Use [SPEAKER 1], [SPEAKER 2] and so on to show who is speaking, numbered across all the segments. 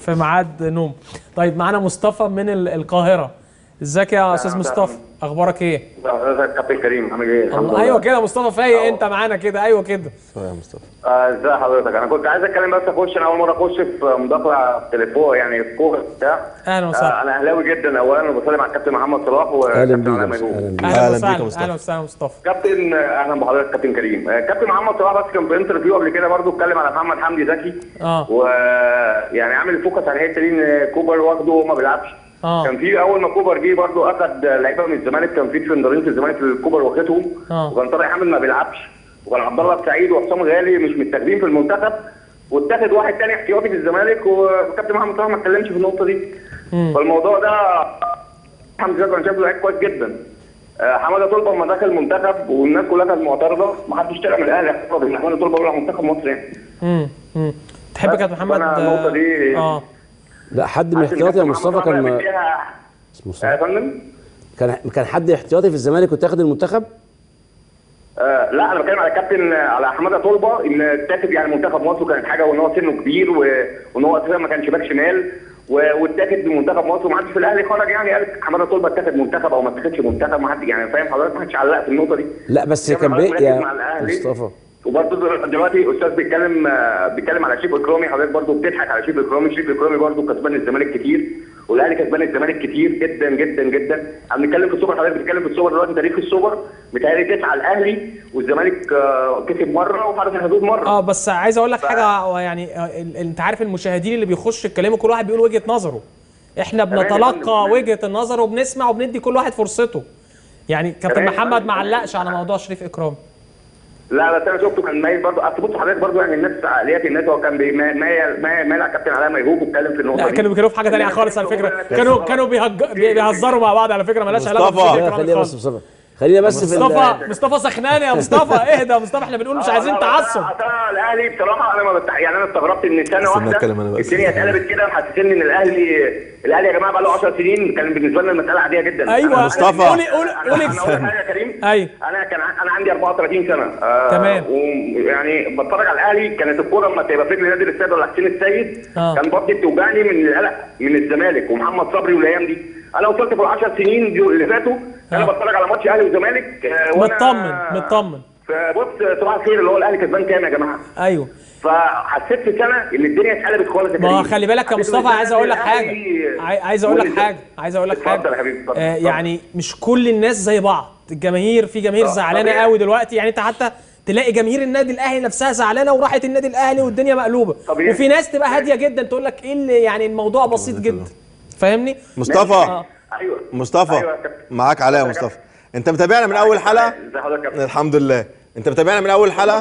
[SPEAKER 1] في ميعاد نوم طيب معانا مصطفى من ال- القاهره ازيك يا استاذ
[SPEAKER 2] أهلا
[SPEAKER 1] مصطفى اخبارك ايه
[SPEAKER 2] ازيك كابتن كريم عامل ايه؟ الحمد
[SPEAKER 1] الله
[SPEAKER 2] لله.
[SPEAKER 1] ايوه كده مصطفى فايق
[SPEAKER 2] أهو.
[SPEAKER 1] انت معانا كده ايوه كده
[SPEAKER 3] يا مصطفى
[SPEAKER 2] آه، ازي حضرتك انا كنت عايز اتكلم بس اخش انا اول مره اخش في مداخله في تليفون يعني في كوره بتاع
[SPEAKER 1] اهلا
[SPEAKER 2] آه،
[SPEAKER 1] وسهلا
[SPEAKER 2] انا اهلاوي جدا اولا وبسلم على الكابتن محمد صلاح
[SPEAKER 3] اهلا
[SPEAKER 2] وكابتن
[SPEAKER 3] بيك
[SPEAKER 2] علاء
[SPEAKER 3] يا
[SPEAKER 2] ميمون.
[SPEAKER 3] مصطفى.
[SPEAKER 1] اهلا
[SPEAKER 3] اهلا بيك
[SPEAKER 1] وسهلا
[SPEAKER 3] يا مصطفى
[SPEAKER 1] اهلا وسهلا مصطفى
[SPEAKER 2] كابتن آه، اهلا بحضرتك كابتن كريم آه، كابتن محمد صلاح بس كان في انترفيو قبل كده برضه اتكلم على محمد حمدي زكي
[SPEAKER 1] اه
[SPEAKER 2] ويعني عامل فوكس على الحته دي ان كوبر واخده وما بيلعبش
[SPEAKER 1] اه.
[SPEAKER 2] كان في اول ما كوبر جه برضه اخد لعيبه من الزمالك كان في ترندرين في الزمالك الكوبر واخدهم
[SPEAKER 1] اه.
[SPEAKER 2] وكان طارق حامد ما بيلعبش وكان عبد الله السعيد وحسام غالي مش متاخدين في المنتخب واتاخد واحد تاني احتياطي في الزمالك وكابتن محمد صلاح ما اتكلمش في النقطه دي فالموضوع ده حمدي زكي انا شايفه لعيب كويس جدا آه، حماده طلبه لما دخل المنتخب والناس كلها كانت معترضه ما حدش طلع من الاهلي اعترض ان حماده طلبه بيلعب منتخب مصر يعني
[SPEAKER 1] امم امم تحب كابتن محمد
[SPEAKER 2] فأنا النقطة دي-
[SPEAKER 1] اه
[SPEAKER 3] لا حد من احتياطي يا مصطفى كان ما- اسمه
[SPEAKER 2] يا
[SPEAKER 3] مصطفى
[SPEAKER 2] فندم
[SPEAKER 3] كان كان حد احتياطي في الزمالك وتاخد المنتخب
[SPEAKER 2] آه لا انا بتكلم على كابتن على حماده طلبه ان تاخد يعني منتخب مصر كانت حاجه وان هو سنه كبير و- وان هو اساسا ما كانش باك شمال و- واتاخد من منتخب مصر وما حدش في الاهلي خرج يعني قال حماده طلبه اتاخد منتخب او ما اتاخدش منتخب ما حد يعني فاهم حضرتك ما حدش علق في النقطه دي
[SPEAKER 3] لا بس
[SPEAKER 2] يعني
[SPEAKER 3] كان
[SPEAKER 2] حضرتك
[SPEAKER 3] بي
[SPEAKER 2] مركز
[SPEAKER 3] يا
[SPEAKER 2] مع الأهلي.
[SPEAKER 3] مصطفى
[SPEAKER 2] وبرضه دلوقتي استاذ بيتكلم آه، بيتكلم على شريف اكرامي حضرتك برضه بتضحك على شريف اكرامي شريف اكرامي برضه كسبان الزمالك كتير والاهلي كسبان الزمالك كتير جدا جدا جدا احنا بنتكلم في السوبر حضرتك بتتكلم في السوبر دلوقتي تاريخ السوبر متهيألي تسعه الاهلي والزمالك آه، كسب مره وحرس الحدود مره
[SPEAKER 1] اه بس عايز اقول لك حاجه يعني آه، ال- انت عارف المشاهدين اللي بيخشوا يتكلموا كل واحد بيقول وجهه نظره احنا
[SPEAKER 2] تمام يا
[SPEAKER 1] بنتلقى
[SPEAKER 2] فندم.
[SPEAKER 1] وجهه النظر وبنسمع وبندي كل واحد فرصته يعني كابتن
[SPEAKER 2] تمام.
[SPEAKER 1] محمد ما علقش على موضوع شريف اكرام
[SPEAKER 2] لا بس انا شفته كان مايل برضه اصل بص حضرتك برضه يعني الناس عقليات الناس هو كان بي- ما- مايل مايل مايل على الكابتن علاء ميهوب واتكلم في النقطه
[SPEAKER 1] لا
[SPEAKER 2] دي.
[SPEAKER 1] كانوا بيتكلموا في حاجه ثانيه خالص على فكره كانوا كانوا بيهج- بي- بيهزروا مع بعض على فكره مالهاش علاقه
[SPEAKER 3] مصطفى
[SPEAKER 1] بشريف
[SPEAKER 3] لا،
[SPEAKER 1] إكرام
[SPEAKER 3] خلينا بس
[SPEAKER 1] خالص.
[SPEAKER 3] مصطفى خلينا بس في ال-
[SPEAKER 1] مصطفى مصطفى سخنان يا مصطفى اهدى يا مصطفى احنا بنقول مش
[SPEAKER 2] آه،
[SPEAKER 1] عايزين
[SPEAKER 2] لا،
[SPEAKER 1] تعصب
[SPEAKER 2] أصل أنا الاهلي بصراحه انا ما بتح... يعني انا استغربت ان سنه
[SPEAKER 4] استنى
[SPEAKER 2] واحده
[SPEAKER 4] أتكلم أنا بس.
[SPEAKER 2] الدنيا اتقلبت كده محسسني ان الاهلي الاهلي يا جماعه بقى له 10 سنين كان بالنسبه لنا المساله عاديه جدا
[SPEAKER 1] أيوة.
[SPEAKER 2] أنا-
[SPEAKER 4] مصطفى.
[SPEAKER 2] أنا-
[SPEAKER 1] قولي- قولي-
[SPEAKER 2] أنا-
[SPEAKER 1] قولي-
[SPEAKER 2] انا اقول لك حاجه يا كريم
[SPEAKER 1] أيوة.
[SPEAKER 2] انا كان ع- انا عندي 34 سنه آه
[SPEAKER 1] تمام.
[SPEAKER 2] ويعني بتفرج على الاهلي كانت الكوره لما تبقى في رجل نادي السيد ولا حسين السيد
[SPEAKER 1] آه.
[SPEAKER 2] كان بطني بتوجعني من القلق من الزمالك ومحمد صبري والايام دي انا وصلت في ال 10 سنين دي اللي فاتوا انا
[SPEAKER 1] آه.
[SPEAKER 2] بتفرج على ماتش اهلي وزمالك آه، وأنا-
[SPEAKER 1] مطمن مطمن
[SPEAKER 2] فبص صباح الخير اللي هو الاهلي كسبان كام يا جماعه
[SPEAKER 1] ايوه
[SPEAKER 2] فحسيت في سنه ان الدنيا اتقلبت خالص يا
[SPEAKER 1] ما
[SPEAKER 2] كريم.
[SPEAKER 1] خلي بالك يا
[SPEAKER 2] حسيت
[SPEAKER 1] مصطفى
[SPEAKER 2] إن
[SPEAKER 1] عايز اقول لك حاجه
[SPEAKER 2] الأهلي-
[SPEAKER 1] عاي- عايز اقول لك
[SPEAKER 2] قول
[SPEAKER 1] حاجه عايز اقول لك
[SPEAKER 2] اتفضل
[SPEAKER 1] حاجه
[SPEAKER 2] يا حبيبي، اتفضل،
[SPEAKER 1] آه
[SPEAKER 2] اتفضل.
[SPEAKER 1] يعني مش كل الناس زي بعض الجماهير في جماهير
[SPEAKER 2] آه،
[SPEAKER 1] زعلانه
[SPEAKER 2] طبيعي.
[SPEAKER 1] قوي دلوقتي يعني انت حتى تلاقي جماهير النادي الاهلي نفسها زعلانه وراحت النادي الاهلي والدنيا مقلوبه
[SPEAKER 2] طبيعي.
[SPEAKER 1] وفي ناس تبقى هاديه جدا تقول لك ايه اللي يعني الموضوع بسيط جدا فاهمني
[SPEAKER 4] مصطفى
[SPEAKER 1] آه.
[SPEAKER 2] ايوه
[SPEAKER 4] مصطفى
[SPEAKER 2] أيوة يا كابتن.
[SPEAKER 4] معاك علاء يا مصطفى انت متابعنا من اول حلقه
[SPEAKER 2] ازي حضرتك يا كابتن؟
[SPEAKER 4] الحمد لله انت متابعنا من اول حلقه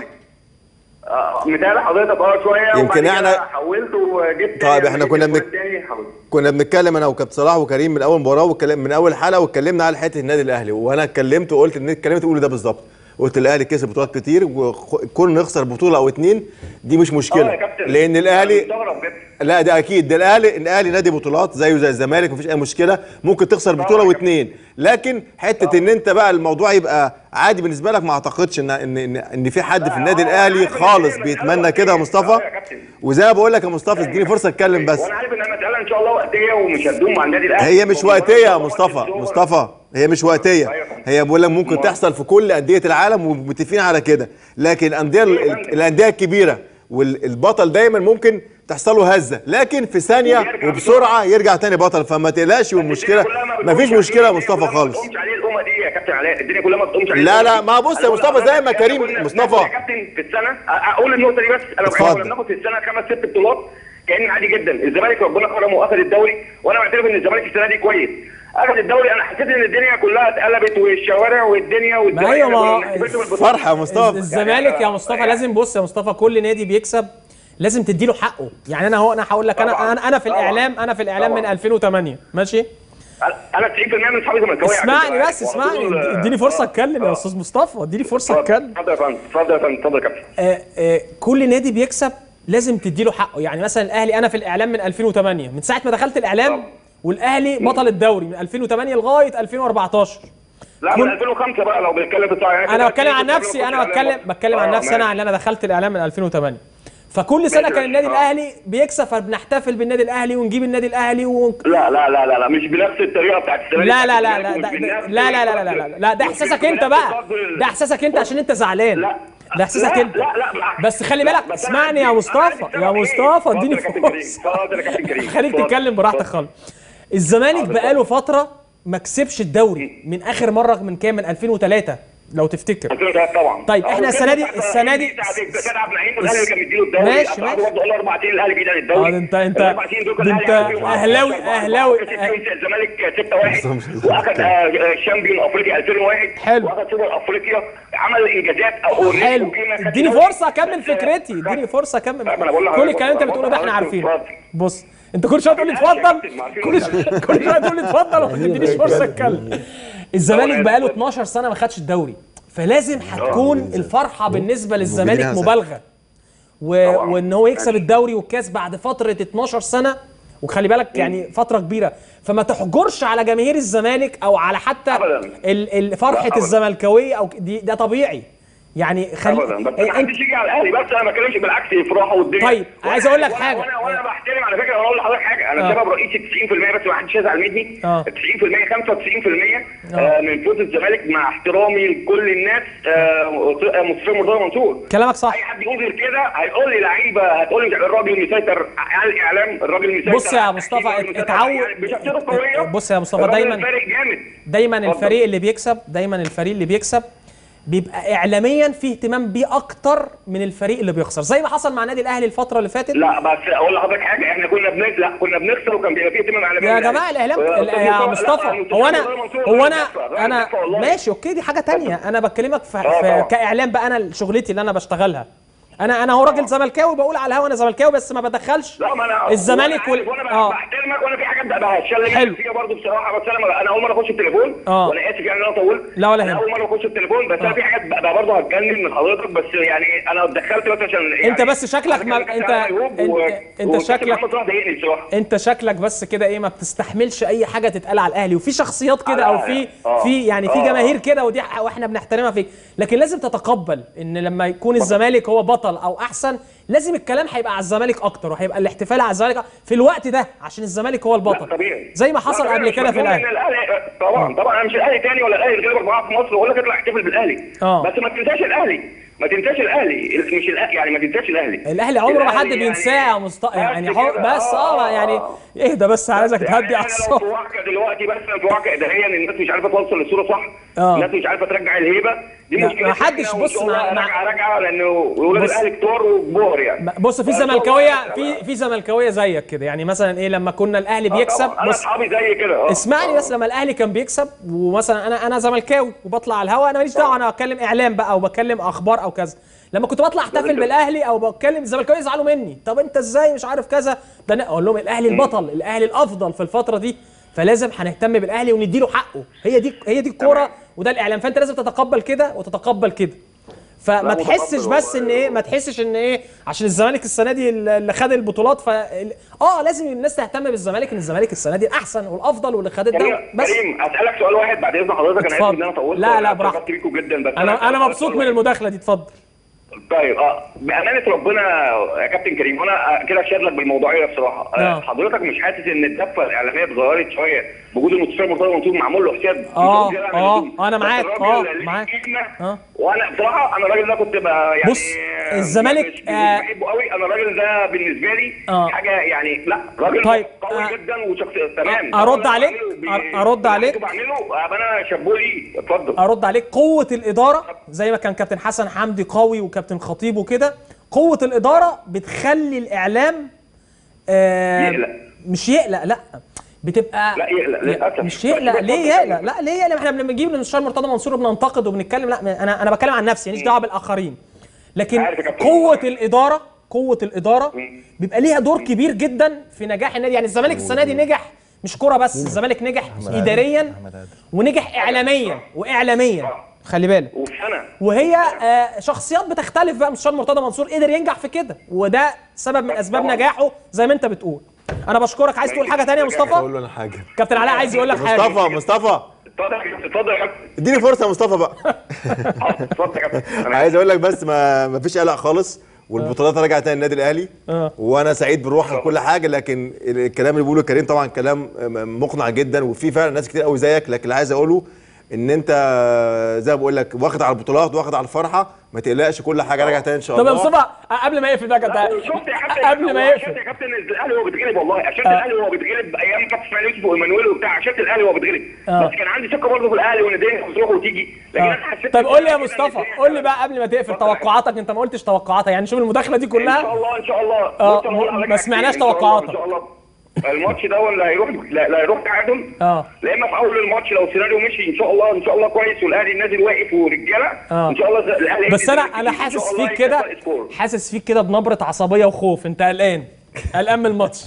[SPEAKER 2] آه، متابع حضرتك اه شويه
[SPEAKER 4] يمكن
[SPEAKER 2] وبعد كده
[SPEAKER 4] إحنا-
[SPEAKER 2] حولت وجبت
[SPEAKER 4] طيب، إحنا
[SPEAKER 2] جبت
[SPEAKER 4] كنا
[SPEAKER 2] الجول
[SPEAKER 4] بنك-
[SPEAKER 2] التاني، حولت.
[SPEAKER 4] كنا بنتكلم انا وكابتن صلاح وكريم من اول مباراه واتكلم من اول حلقه واتكلمنا على حته النادي الاهلي وانا اتكلمت وقلت ان اتكلمت تقول ده بالظبط قلت الاهلي كسب بطولات كتير وكون نخسر بطوله او اتنين دي مش
[SPEAKER 2] اه يا
[SPEAKER 4] مشكله
[SPEAKER 2] كابتن
[SPEAKER 4] لان الاهلي
[SPEAKER 2] أنا مستغرب جدا
[SPEAKER 4] لا ده اكيد ده الاهلي الاهلي نادي بطولات زيه زي الزمالك مفيش اي مشكله ممكن تخسر بطوله
[SPEAKER 2] يا
[SPEAKER 4] واثنين لكن حته ان انت بقى الموضوع يبقى عادي بالنسبه لك ما اعتقدش ان ان ان, إن في حد في النادي
[SPEAKER 2] هو
[SPEAKER 4] الاهلي
[SPEAKER 2] عارف إن
[SPEAKER 4] خالص
[SPEAKER 2] هي
[SPEAKER 4] بيتمنى
[SPEAKER 2] مسألة
[SPEAKER 4] كده يا
[SPEAKER 2] وقتية.
[SPEAKER 4] مصطفى
[SPEAKER 2] آه يا كابتن.
[SPEAKER 4] وزي ما بقول لك يا مصطفى اديني فرصه اتكلم بس
[SPEAKER 2] وانا عارف انها مساله ان شاء الله وقتيه ومش هتدوم مع النادي الاهلي
[SPEAKER 4] هي مش
[SPEAKER 2] ومجرد
[SPEAKER 4] وقتيه يا
[SPEAKER 2] طبعاً
[SPEAKER 4] مصطفى
[SPEAKER 2] السوبر.
[SPEAKER 4] مصطفى هي مش وقتيه
[SPEAKER 2] أيوة.
[SPEAKER 4] هي بقول لك ممكن
[SPEAKER 2] أمال.
[SPEAKER 4] تحصل في كل انديه العالم ومتفقين على كده لكن الانديه ال-
[SPEAKER 2] أيوة.
[SPEAKER 4] الانديه الكبيره والبطل دايما ممكن تحصل له هزه لكن في ثانيه
[SPEAKER 2] ويرجع
[SPEAKER 4] وبسرعه يرجع تاني بطل فما تقلقش والمشكله
[SPEAKER 2] الدنيا كلها ما
[SPEAKER 4] ما فيش
[SPEAKER 2] بتقومش
[SPEAKER 4] مشكله يا
[SPEAKER 2] عليه-
[SPEAKER 4] مصطفى
[SPEAKER 2] الدنيا كلها
[SPEAKER 4] خالص
[SPEAKER 2] ما بتقومش عليه الامه دي يا كابتن علاء الدنيا كلها ما بتقومش عليه
[SPEAKER 4] لا،
[SPEAKER 2] الأمة
[SPEAKER 4] لا،
[SPEAKER 2] دي.
[SPEAKER 4] ما بص يا
[SPEAKER 2] أنا
[SPEAKER 4] مصطفى
[SPEAKER 2] بقول
[SPEAKER 4] زي ما
[SPEAKER 2] لك
[SPEAKER 4] كريم-
[SPEAKER 2] إحنا كنا
[SPEAKER 4] مصطفى.
[SPEAKER 2] بناخد يا كابتن في السنه أ- اقول النقطه دي بس انا
[SPEAKER 4] اتفضل.
[SPEAKER 2] كنا بناخد في السنه خمس ست بطولات كان عادي جدا الزمالك ربنا كرمه واخد الدوري وانا معترف ان الزمالك السنه دي كويس اخد الدوري انا حسيت ان الدنيا كلها اتقلبت والشوارع والدنيا والدنيا
[SPEAKER 1] أيوة، ما-
[SPEAKER 2] كنا بنحتفل بالبطولات.
[SPEAKER 4] فرحه يا مصطفى
[SPEAKER 1] الزمالك يا مصطفى لازم بص يا مصطفى كل نادي بيكسب لازم تديله حقه يعني انا هو انا هقول لك انا
[SPEAKER 2] طبعاً.
[SPEAKER 1] انا انا في
[SPEAKER 2] طبعاً.
[SPEAKER 1] الاعلام انا في الاعلام من
[SPEAKER 2] طبعاً.
[SPEAKER 1] 2008 ماشي
[SPEAKER 2] انا 90% من اصحابي زملكاويه على
[SPEAKER 1] اسمعني
[SPEAKER 2] فكرة.
[SPEAKER 1] بس
[SPEAKER 2] وعلى
[SPEAKER 1] اسمعني
[SPEAKER 2] طول-
[SPEAKER 1] اديني فرصه
[SPEAKER 2] آه.
[SPEAKER 1] اتكلم يا
[SPEAKER 2] آه.
[SPEAKER 1] استاذ مصطفى اديني فرصه
[SPEAKER 2] اتفضل
[SPEAKER 1] اتكلم
[SPEAKER 2] اتفضل يا فندم اتفضل يا فندم اتفضل يا كابتن
[SPEAKER 1] آه، آه، كل نادي بيكسب لازم تديله حقه يعني مثلا الاهلي انا في الاعلام من 2008 من ساعه ما دخلت الاعلام
[SPEAKER 2] طبعا.
[SPEAKER 1] والاهلي بطل الدوري من 2008 لغايه 2014
[SPEAKER 2] لا
[SPEAKER 1] كل-
[SPEAKER 2] من 2005 بقى لو بنتكلم في الصراحه يعني
[SPEAKER 1] انا
[SPEAKER 2] كده
[SPEAKER 1] بتكلم عن
[SPEAKER 2] كنت
[SPEAKER 1] نفسي
[SPEAKER 2] قبل
[SPEAKER 1] انا
[SPEAKER 2] ما أخش
[SPEAKER 1] بتكلم
[SPEAKER 2] الإعلام
[SPEAKER 1] بتكلم عن
[SPEAKER 2] آه،
[SPEAKER 1] نفسي انا
[SPEAKER 2] ماشي.
[SPEAKER 1] اللي انا دخلت الاعلام من 2008 فكل سنه
[SPEAKER 2] ماشي
[SPEAKER 1] كان النادي
[SPEAKER 2] آه.
[SPEAKER 1] الاهلي بيكسب فبنحتفل بالنادي الاهلي ونجيب النادي الاهلي ون...
[SPEAKER 2] لا لا لا لا لا مش بنفس الطريقه بتاعت الزمالك
[SPEAKER 1] لا لا
[SPEAKER 2] بتاعت
[SPEAKER 1] لا لا
[SPEAKER 2] الزمالك،
[SPEAKER 1] ده
[SPEAKER 2] ومش
[SPEAKER 1] ده-
[SPEAKER 2] بنفس
[SPEAKER 1] لا لا لا لا لا لا, لا ده
[SPEAKER 2] مش
[SPEAKER 1] احساسك
[SPEAKER 2] بنفس
[SPEAKER 1] انت بقى
[SPEAKER 2] القدر-
[SPEAKER 1] ده احساسك انت عشان انت زعلان
[SPEAKER 2] لا
[SPEAKER 1] ده احساسك
[SPEAKER 2] لا،
[SPEAKER 1] انت
[SPEAKER 2] لا لا بالعكس.
[SPEAKER 1] بس خلي
[SPEAKER 2] لا،
[SPEAKER 1] بالك
[SPEAKER 2] بس أنا
[SPEAKER 1] اسمعني يا
[SPEAKER 2] عندي-
[SPEAKER 1] مصطفى
[SPEAKER 2] أنا عندي
[SPEAKER 1] يا
[SPEAKER 2] سبب إيه؟
[SPEAKER 1] مصطفى
[SPEAKER 2] اتفضل
[SPEAKER 1] اديني
[SPEAKER 2] يا كابتن كريم،
[SPEAKER 1] فرصه
[SPEAKER 2] اتفضل يا كابتن كريم
[SPEAKER 1] خليك
[SPEAKER 2] اتفضل.
[SPEAKER 1] تتكلم براحتك
[SPEAKER 2] اتفضل.
[SPEAKER 1] خالص الزمالك
[SPEAKER 2] حاضر.
[SPEAKER 1] بقاله فتره ما كسبش الدوري من اخر مره من كام من 2003 لو تفتكر
[SPEAKER 2] 2003 طبعا
[SPEAKER 1] طيب،
[SPEAKER 2] أهو
[SPEAKER 1] إحنا
[SPEAKER 2] كده
[SPEAKER 1] السنة دي-
[SPEAKER 2] بتاعت-
[SPEAKER 1] السنة دي-
[SPEAKER 2] بتاعت كان عبد النعيم والاهلي كان مديله الدوري
[SPEAKER 1] ماشي،
[SPEAKER 2] أصل
[SPEAKER 1] ماشي.
[SPEAKER 2] برضه قال اربع سنين الاهلي بعيد عن الدوري
[SPEAKER 1] اه، ده انت- انت-
[SPEAKER 2] الاربع سنين دول كان
[SPEAKER 1] ده
[SPEAKER 2] الأهلي
[SPEAKER 1] انت
[SPEAKER 2] عامل فيهم
[SPEAKER 1] أهلاوي-
[SPEAKER 2] 14
[SPEAKER 1] أهلاوي.
[SPEAKER 2] كسب فيهم الزمالك 6-1 واخد آه، الشامبيون افريقيا 2001
[SPEAKER 1] حلو.
[SPEAKER 2] واخد سوبر افريقيا عمل انجازات او
[SPEAKER 1] حلو
[SPEAKER 2] وقيمة خد
[SPEAKER 1] اديني
[SPEAKER 2] دوري.
[SPEAKER 1] فرصه اكمل
[SPEAKER 2] بس-
[SPEAKER 1] فكرتي اديني فرصه اكمل
[SPEAKER 2] لا، ما أنا بقول لحضرتك
[SPEAKER 1] كل الكلام اللي انت
[SPEAKER 2] بقول
[SPEAKER 1] بتقوله ده احنا
[SPEAKER 2] لحضرتك
[SPEAKER 1] عارفينه
[SPEAKER 2] اتفضل.
[SPEAKER 1] بص انت كل شويه تقول لي
[SPEAKER 2] ماشي يا
[SPEAKER 1] اتفضل
[SPEAKER 2] كابتن، ما عارفين
[SPEAKER 1] كل شويه كل شويه تقول لي اتفضل وما تدينيش فرصه اتكلم الزمالك
[SPEAKER 2] طبعاً.
[SPEAKER 1] بقاله 12 سنه ما خدش الدوري فلازم هتكون الفرحه بالنسبه للزمالك
[SPEAKER 4] موجودين
[SPEAKER 1] مبالغه و...
[SPEAKER 2] طبعاً.
[SPEAKER 1] وان هو يكسب
[SPEAKER 2] ماشي.
[SPEAKER 1] الدوري والكاس بعد فتره 12 سنه وخلي بالك يعني فتره كبيره فما تحجرش على جماهير الزمالك او على حتى
[SPEAKER 2] أبداً.
[SPEAKER 1] ال... ال... فرحه
[SPEAKER 2] لا، أبداً.
[SPEAKER 1] الزملكاويه او دي ده طبيعي يعني خلي
[SPEAKER 2] ابدا بس ما
[SPEAKER 1] انت
[SPEAKER 2] حدش يجي على الاهلي بس انا ما بتكلمش بالعكس يفرحوا والدنيا
[SPEAKER 1] طيب،
[SPEAKER 2] وأنا-
[SPEAKER 1] عايز أقول لك
[SPEAKER 2] وأنا-
[SPEAKER 1] حاجة.
[SPEAKER 2] وانا وانا بحترم على فكره انا اقول لحضرتك حاجه انا
[SPEAKER 1] آه.
[SPEAKER 2] سبب رئيسي 90% بس ما حدش يزعل مني
[SPEAKER 1] آه.
[SPEAKER 2] 90% 95% آه، من فوز الزمالك مع احترامي لكل الناس آه، مصطفى مرتضى منصور
[SPEAKER 1] كلامك صح
[SPEAKER 2] اي حد يقول غير كده هيقول لي لعيبه هتقول لي الراجل مسيطر على الاعلام الراجل مسيطر
[SPEAKER 1] بص يا
[SPEAKER 2] على
[SPEAKER 1] مصطفى،
[SPEAKER 2] التحكيم، الراجل مسيطر
[SPEAKER 1] اتعود-
[SPEAKER 2] يعني بشخصيته القويه
[SPEAKER 1] بص يا مصطفى،
[SPEAKER 2] الراجل
[SPEAKER 1] دايماً-
[SPEAKER 2] فارق جامد
[SPEAKER 1] دايما
[SPEAKER 2] اتفضل.
[SPEAKER 1] الفريق اللي بيكسب دايما الفريق اللي بيكسب بيبقى اعلاميا فيه اهتمام بيه اكتر من الفريق اللي بيخسر زي ما حصل مع النادي الاهلي الفتره اللي فاتت
[SPEAKER 2] لا بس اقول لحضرتك حاجه احنا كنا بنك لا كنا بنخسر وكان بيبقى فيه اهتمام على
[SPEAKER 1] يا جماعه الاعلام ال- يا مصطفى هو انا هو انا انا ماشي اوكي دي حاجه تانية انا بكلمك في,
[SPEAKER 2] آه،
[SPEAKER 1] في
[SPEAKER 2] طبعا.
[SPEAKER 1] كاعلام بقى انا شغلتي اللي انا بشتغلها انا انا هو راجل زملكاوي بقول على الهوا انا زملكاوي بس ما بدخلش
[SPEAKER 2] لا ما انا
[SPEAKER 1] الزمالك
[SPEAKER 2] وال...
[SPEAKER 1] وال
[SPEAKER 2] وانا
[SPEAKER 1] اه
[SPEAKER 2] بحترمك وانا في حاجات بقى هتشلم
[SPEAKER 1] حلو.
[SPEAKER 2] فيها برضه بصراحه بس انا انا اول مره اخش التليفون
[SPEAKER 1] آه.
[SPEAKER 2] وانا اسف يعني ان انا طولت
[SPEAKER 1] لا ولا
[SPEAKER 2] انا
[SPEAKER 1] يهمك.
[SPEAKER 2] اول مره اخش التليفون بس انا في حاجات بقى برضه هتكلم من حضرتك بس يعني انا اتدخلت بس عشان يعني
[SPEAKER 1] انت بس شكلك ما- انت- انت- انت شكلك-
[SPEAKER 2] محمد صلاح ضايقني بصراحه
[SPEAKER 1] انت شكلك بس كده ايه ما بتستحملش اي حاجه تتقال على الاهلي وفي شخصيات كده
[SPEAKER 2] لا،
[SPEAKER 1] او
[SPEAKER 2] لا،
[SPEAKER 1] في
[SPEAKER 2] اه.
[SPEAKER 1] في يعني في
[SPEAKER 2] اه.
[SPEAKER 1] جماهير كده ودي ح- واحنا بنحترمها فيك لكن لازم تتقبل ان لما يكون الزمالك هو بطل او احسن لازم الكلام هيبقى على الزمالك اكتر وهيبقى الاحتفال على الزمالك في الوقت ده عشان الزمالك هو
[SPEAKER 2] لا
[SPEAKER 1] البطل
[SPEAKER 2] طبيعي
[SPEAKER 1] زي ما حصل
[SPEAKER 2] لا،
[SPEAKER 1] قبل
[SPEAKER 2] طبيعي.
[SPEAKER 1] كده
[SPEAKER 2] مش
[SPEAKER 1] في
[SPEAKER 2] مجنون
[SPEAKER 1] الاهلي
[SPEAKER 2] إن الاهلي طبعا طبعا انا مش الاهلي تاني ولا الاهلي الغالب اربعه في مصر واقول لك اطلع احتفل بالاهلي
[SPEAKER 1] اه.
[SPEAKER 2] بس ما تنساش الاهلي ما تنساش الاهلي مش الأهلي يعني ما تنساش الاهلي
[SPEAKER 1] الاهلي عمره ما حد
[SPEAKER 2] الأهلي
[SPEAKER 1] بينساه يا مصطفى يعني
[SPEAKER 2] بس
[SPEAKER 1] حر
[SPEAKER 2] كده.
[SPEAKER 1] بس اه يعني اهدى بس عايزك
[SPEAKER 2] يعني
[SPEAKER 1] تهدي
[SPEAKER 2] أنا لو في
[SPEAKER 1] اعصابك
[SPEAKER 2] واقع دلوقتي بس في واقع اداريا الناس مش عارفه توصل الصوره صح
[SPEAKER 1] اه.
[SPEAKER 2] الناس مش عارفه ترجع الهيبه دي
[SPEAKER 1] لا،
[SPEAKER 2] مشكله
[SPEAKER 1] ما حدش بص، ما- ما-
[SPEAKER 2] راجعه راجعه لانه ولاد
[SPEAKER 1] بص.
[SPEAKER 2] الاهلي كتار وكبار يعني
[SPEAKER 1] بص في
[SPEAKER 2] فإن شاء
[SPEAKER 1] زملكاويه
[SPEAKER 2] الله-
[SPEAKER 1] في في زملكاويه زيك كده يعني مثلا ايه لما كنا الاهلي
[SPEAKER 2] آه
[SPEAKER 1] بيكسب
[SPEAKER 2] طبعاً. انا
[SPEAKER 1] بص
[SPEAKER 2] اصحابي زي كده اه.
[SPEAKER 1] اسمعني
[SPEAKER 2] آه.
[SPEAKER 1] بس لما الاهلي كان بيكسب ومثلا انا انا زملكاوي وبطلع على الهوا انا ماليش دعوه انا بتكلم اعلام بقى او بتكلم اخبار او كذا لما كنت بطلع احتفل
[SPEAKER 2] لازم.
[SPEAKER 1] بالاهلي او بتكلم الزملكاويه يزعلوا مني طب انت ازاي مش عارف كذا ده انا اقول لهم الاهلي البطل الاهلي الافضل في الفتره دي فلازم هنهتم بالاهلي ونديله حقه هي دي هي دي الكوره
[SPEAKER 2] تمام.
[SPEAKER 1] وده الاعلام فانت لازم تتقبل كده وتتقبل كده فما
[SPEAKER 2] لا،
[SPEAKER 1] تحسش
[SPEAKER 2] متقبل
[SPEAKER 1] بس ان
[SPEAKER 2] والله.
[SPEAKER 1] ايه ما تحسش ان ايه عشان الزمالك السنه دي اللي خد البطولات ف اه لازم الناس تهتم بالزمالك ان الزمالك السنه دي الاحسن والافضل واللي خد الدوري
[SPEAKER 2] كريم
[SPEAKER 1] بس
[SPEAKER 2] كريم اسالك سؤال واحد بعد اذن حضرتك انا اسف
[SPEAKER 1] اتفضل.
[SPEAKER 2] ان انا طولت
[SPEAKER 1] لا، لا،
[SPEAKER 2] وأنا
[SPEAKER 1] براحتك.
[SPEAKER 2] اتشرفت بيكم جدا بس
[SPEAKER 1] انا انا مبسوط من
[SPEAKER 2] المداخله
[SPEAKER 1] المداخله دي اتفضل
[SPEAKER 2] طيب اه بامانه ربنا يا كابتن كريم وانا كده اشهد لك بالموضوعيه بصراحه
[SPEAKER 1] آه.
[SPEAKER 2] آه. حضرتك مش حاسس ان الدفه الاعلاميه اتغيرت شويه بوجود المستشار مرتضى منصور معمول له حساب
[SPEAKER 1] آه،
[SPEAKER 2] زيادة عن
[SPEAKER 1] آه،
[SPEAKER 2] اللزوم.
[SPEAKER 1] أنا
[SPEAKER 2] بس
[SPEAKER 1] معاك،
[SPEAKER 2] الراجل
[SPEAKER 1] آه،
[SPEAKER 2] ليه
[SPEAKER 1] معاك.
[SPEAKER 2] قيمة،
[SPEAKER 1] آه.
[SPEAKER 2] وانا بصراحه انا الراجل ده كنت بقى يعني
[SPEAKER 1] بص، الزمالك،
[SPEAKER 2] مش, مش
[SPEAKER 1] آه،
[SPEAKER 2] بحبه قوي انا الراجل ده بالنسبه لي
[SPEAKER 1] آه.
[SPEAKER 2] حاجه يعني لا راجل
[SPEAKER 1] طيب،
[SPEAKER 2] قوي
[SPEAKER 1] آه،
[SPEAKER 2] جدا وشخص تمام
[SPEAKER 1] أرد
[SPEAKER 2] أنا
[SPEAKER 1] عليك؟
[SPEAKER 2] بعمله بي-
[SPEAKER 1] أر- أرد
[SPEAKER 2] اللي
[SPEAKER 1] عليك؟
[SPEAKER 2] بعمله أبقى انا شابوه ليه اتفضل
[SPEAKER 1] ارد عليك قوه الاداره زي ما كان كابتن حسن حمدي قوي وكابتن خطيب وكده قوه الاداره بتخلي الاعلام آه
[SPEAKER 2] يقلق.
[SPEAKER 1] مش يقلق لا بتبقى
[SPEAKER 2] لا يقلق للاسف
[SPEAKER 1] مش يقلق ليه يقلق لا ليه يقلق احنا بنجيب المستشار مرتضى منصور وبننتقد وبنتكلم لا انا انا بتكلم عن نفسي ماليش دعوه بالاخرين لكن
[SPEAKER 2] عارف يا كابتن.
[SPEAKER 1] قوه الاداره قوه الاداره بيبقى ليها دور كبير جدا في نجاح النادي يعني الزمالك السنه دي نجح مش كوره بس الزمالك نجح اداريا ونجح اعلاميا واعلاميا خلي بالك
[SPEAKER 2] وسنه
[SPEAKER 1] وهي آه، شخصيات بتختلف بقى مستشار مرتضى منصور قدر ينجح في كده وده سبب من اسباب
[SPEAKER 2] طبعاً.
[SPEAKER 1] نجاحه زي ما انت بتقول انا بشكرك عايز تقول حاجه تانية يا
[SPEAKER 4] اقول
[SPEAKER 1] مصطفى
[SPEAKER 4] له انا حاجه
[SPEAKER 1] كابتن علاء عايز يقول لك حاجه
[SPEAKER 4] مصطفى مصطفى
[SPEAKER 2] اتفضل يا كابتن، اتفضل يا كابتن
[SPEAKER 4] اديني فرصه يا مصطفى بقى
[SPEAKER 2] اتفضل يا كابتن أنا
[SPEAKER 4] عايز اقول لك بس ما ما فيش قلق خالص والبطولات راجعه تاني النادي الاهلي
[SPEAKER 1] آه.
[SPEAKER 4] وانا سعيد بروح وكل حاجه لكن الكلام اللي بيقوله كريم طبعا كلام مقنع جدا وفي فعلا ناس كتير قوي زيك لكن اللي عايز اقوله ان انت زي ما بقول لك واخد على البطولات واخد على الفرحه ما تقلقش كل حاجه راجعه تاني ان شاء
[SPEAKER 1] طب
[SPEAKER 4] الله
[SPEAKER 1] يا مصطفى قبل ما يقفل بقى كده
[SPEAKER 2] شفت يا كابتن
[SPEAKER 1] قبل ما
[SPEAKER 2] عشان
[SPEAKER 1] يقفل
[SPEAKER 2] يا كابتن الاهلي هو بيتغلب والله عشان الاهلي هو بيتغلب ايام كابتن اسماعيل يوسف وايمانويل وبتاع عشان الاهلي هو بيتغلب
[SPEAKER 1] آه.
[SPEAKER 2] بس كان عندي ثقه برضه في الاهلي وان الدنيا بتروح وتيجي لكن انا حسيت
[SPEAKER 1] طب
[SPEAKER 2] إن
[SPEAKER 1] قول لي يا
[SPEAKER 2] كده
[SPEAKER 1] مصطفى
[SPEAKER 2] الدنيا-
[SPEAKER 1] قول لي بقى قبل ما تقفل توقعاتك انت ما قلتش توقعاتك يعني شوف المداخله دي
[SPEAKER 2] ان شاء
[SPEAKER 1] كلها
[SPEAKER 2] الله ان شاء الله
[SPEAKER 1] آه،
[SPEAKER 2] بص أنا هقول لك
[SPEAKER 1] ما
[SPEAKER 2] حاجة
[SPEAKER 1] سمعناش
[SPEAKER 2] كتير. إن شاء الله-
[SPEAKER 1] توقعاتك.
[SPEAKER 2] ان شاء الله الماتش ده ولا هيروح لا, لا هيروح تعادل
[SPEAKER 1] اه
[SPEAKER 2] لا اما في اول الماتش لو السيناريو مشي ان شاء الله ان شاء الله كويس والاهلي نازل واقف ورجاله
[SPEAKER 1] آه.
[SPEAKER 2] ان شاء الله ز- الاهلي
[SPEAKER 1] بس انا
[SPEAKER 2] هينزل
[SPEAKER 1] انا
[SPEAKER 2] إن شاء
[SPEAKER 1] حاسس
[SPEAKER 2] الله
[SPEAKER 1] فيك كده
[SPEAKER 2] يكسر سكور.
[SPEAKER 1] حاسس فيك كده بنبره عصبيه وخوف انت قلقان قلقان من الماتش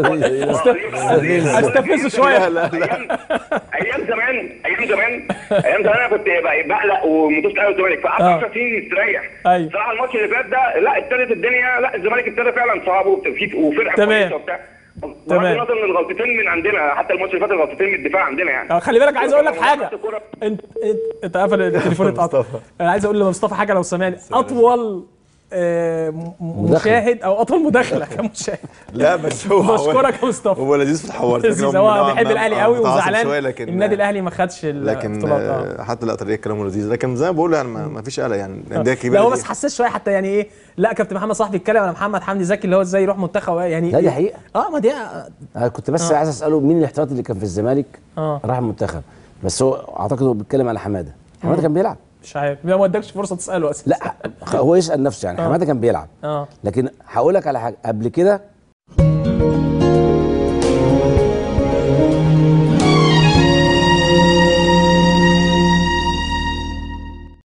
[SPEAKER 1] استفزه شويه
[SPEAKER 4] لا لا
[SPEAKER 2] ايام ايام زمان ايام زمان ايام زمان انا كنت ب- بقلق ومدوس الاهلي والزمالك فقعدت
[SPEAKER 1] آه.
[SPEAKER 2] 10 سنين مستريح
[SPEAKER 1] أيوة.
[SPEAKER 2] صراحه الماتش اللي فات ده لا ابتدت الدنيا لا الزمالك ابتدى فعلا صعب وفي وفرقه
[SPEAKER 1] تمام.
[SPEAKER 2] كويسه وبتاع بغض
[SPEAKER 1] تمام.
[SPEAKER 2] النظر ان الغلطتين من عندنا حتى الماتش اللي فات الغلطتين من الدفاع عندنا يعني
[SPEAKER 1] آه، خلي بالك عايز اقول لك حاجه
[SPEAKER 2] الكرة-
[SPEAKER 1] انت انت انت قفل التليفون اتقطع
[SPEAKER 4] مصطفى.
[SPEAKER 1] انا عايز اقول لمصطفى حاجه لو سمعني اطول آه، م-
[SPEAKER 3] مداخلة.
[SPEAKER 1] مشاهد او اطول مداخله كمشاهد
[SPEAKER 4] لا بس هو
[SPEAKER 1] بشكرك يا مصطفى
[SPEAKER 4] هو لذيذ في الحوار
[SPEAKER 1] لذيذ هو بيحب الاهلي قوي وزعلان
[SPEAKER 4] لكن
[SPEAKER 1] النادي الاهلي ما خدش
[SPEAKER 4] لكن
[SPEAKER 1] البطولات اه
[SPEAKER 4] آه، حتى لا طريقه كلامه لذيذ لكن زي ما بقول يعني ما ما فيش قلق يعني الانديه
[SPEAKER 1] لا
[SPEAKER 4] الكبيره
[SPEAKER 1] هو
[SPEAKER 4] دي-
[SPEAKER 1] بس حساس شويه حتى يعني ايه لا كابتن محمد صلاح بيتكلم على محمد حمدي زكي اللي هو ازاي يروح منتخب يعني
[SPEAKER 3] لا، دي حقيقة.
[SPEAKER 1] اه ما دي
[SPEAKER 3] انا كنت بس عايز اساله مين الاحتياطي اللي كان في الزمالك
[SPEAKER 1] آه.
[SPEAKER 3] راح المنتخب بس هو اعتقد هو بيتكلم على حماده حماده كان بيلعب
[SPEAKER 1] مش عارف ما ما ادكش فرصه تساله اصلا
[SPEAKER 3] لا هو يسال نفسه يعني حماده كان بيلعب
[SPEAKER 1] اه
[SPEAKER 3] لكن هقول لك على حاجه قبل كده